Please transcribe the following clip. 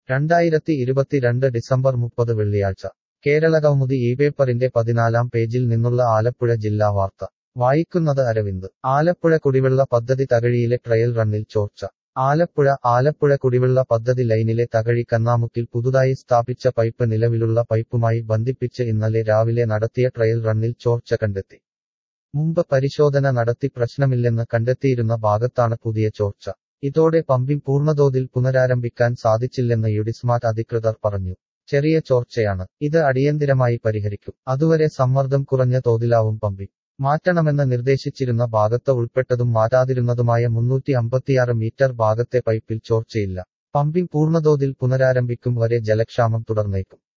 രണ്ടായിരത്തി ഇരുപത്തിരണ്ട് ഡിസംബർ മുപ്പത് വെള്ളിയാഴ്ച കേരളകൗമുദി ഈ പേപ്പറിന്റെ പതിനാലാം പേജിൽ നിന്നുള്ള ആലപ്പുഴ ജില്ലാ വാർത്ത വായിക്കുന്നത് അരവിന്ദ് ആലപ്പുഴ കുടിവെള്ള പദ്ധതി തകഴിയിലെ ട്രയൽ റണ്ണിൽ ചോർച്ച ആലപ്പുഴ ആലപ്പുഴ കുടിവെള്ള പദ്ധതി ലൈനിലെ തകഴി കന്നാമുക്കിൽ പുതുതായി സ്ഥാപിച്ച പൈപ്പ് നിലവിലുള്ള പൈപ്പുമായി ബന്ധിപ്പിച്ച് ഇന്നലെ രാവിലെ നടത്തിയ ട്രയൽ റണ്ണിൽ ചോർച്ച കണ്ടെത്തി മുമ്പ് പരിശോധന നടത്തി പ്രശ്നമില്ലെന്ന് കണ്ടെത്തിയിരുന്ന ഭാഗത്താണ് പുതിയ ചോർച്ച ഇതോടെ പമ്പിംഗ് പൂർണ്ണതോതിൽ പുനരാരംഭിക്കാൻ സാധിച്ചില്ലെന്ന് യുഡിസ്മാറ്റ് അധികൃതർ പറഞ്ഞു ചെറിയ ചോർച്ചയാണ് ഇത് അടിയന്തിരമായി പരിഹരിക്കും അതുവരെ സമ്മർദ്ദം കുറഞ്ഞ തോതിലാവും പമ്പിംഗ് മാറ്റണമെന്ന് നിർദ്ദേശിച്ചിരുന്ന ഭാഗത്ത് ഉൾപ്പെട്ടതും മാറ്റാതിരുന്നതുമായ മുന്നൂറ്റി അമ്പത്തിയാറ് മീറ്റർ ഭാഗത്തെ പൈപ്പിൽ ചോർച്ചയില്ല പമ്പിംഗ് പൂർണ്ണതോതിൽ പുനരാരംഭിക്കും വരെ ജലക്ഷാമം തുടർന്നേക്കും